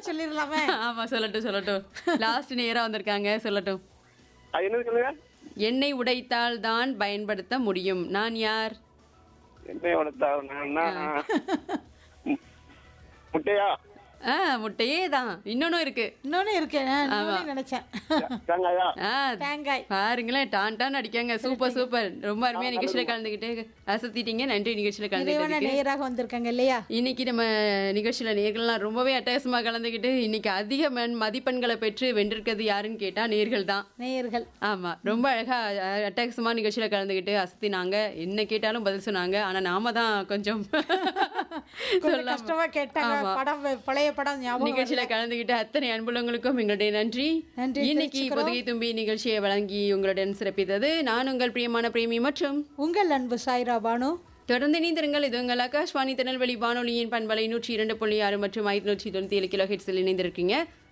சொல்லிடலாமே ஆமா சொல்லட்டும் சொல்லட்டும் லாஸ்ட் நேரா வந்திருக்காங்க சொல்லட்டும் அது என்னது சொல்லுங்க எண்ணெய் உடைத்தால் தான் பயன்படுத்த முடியும் நான் யார் என்ன வளர்த்தா நான் முட்டையா ஆ முட்டையே தான் இன்னொன்னும் இருக்கு இன்னொன்னு இருக்கு நான் இன்னொன்னு நினைச்சேன் தேங்காயா ஆ தேங்காய் பாருங்களேன் டான் டான் அடிக்காங்க சூப்பர் சூப்பர் ரொம்ப அருமையா நிகழ்ச்சியில கலந்துக்கிட்டு அசத்திட்டீங்க நன்றி நிகழ்ச்சியில இறைவன கலந்துக்கிட்டதுக்கு நேராக வந்திருக்காங்க இல்லையா இன்னைக்கு நம்ம நிகழ்ச்சியில நேர்கள்லாம் ரொம்பவே அட்டகாசமா கலந்துக்கிட்டு இன்னைக்கு அதிக மண் மதிப்பெண்களை பெற்று வென்றிருக்கிறது யாருன்னு கேட்டா நேர்கள் தான் நேயர்கள் ஆமா ரொம்ப அழகா அஹ், அட்டகாசமா நிகழ்ச்சியில கலந்துக்கிட்டு அசத்தினாங்க என்ன கேட்டாலும் பதில் சொன்னாங்க ஆனா நாம தான் கொஞ்சம் கொஞ்சம் சொல்லாம- கஷ்டமா கேட்டாங்க ஆமா. படம் பழைய படம் ஞாபகம் நிகழ்ச்சியில கலந்துகிட்ட அத்தனை அன்புள்ளவங்களுக்கும் எங்களுடைய நன்றி நன்றி இன்னைக்கு தெரிவிச்சுக்கிறோம். பொதுகை தும்பி நிகழ்ச்சியை வழங்கி உங்களுடன் சிறப்பித்தது நான் உங்கள் பிரியமான பிரேமி மற்றும் உங்கள் அன்பு சாய்ரா பானு தொடர்ந்து இணைந்திருங்கள் இது உங்கள் ஆகாஷ்வாணி திருநெல்வேலி வானொலியின் பண்பலை நூற்றி இரண்டு புள்ளி ஆறு மற்றும் ஐநூற்றி தொண்ணூத்தி ஏழு கிலோ ஹெட்ஸில் இணைந்திருக்கீங்க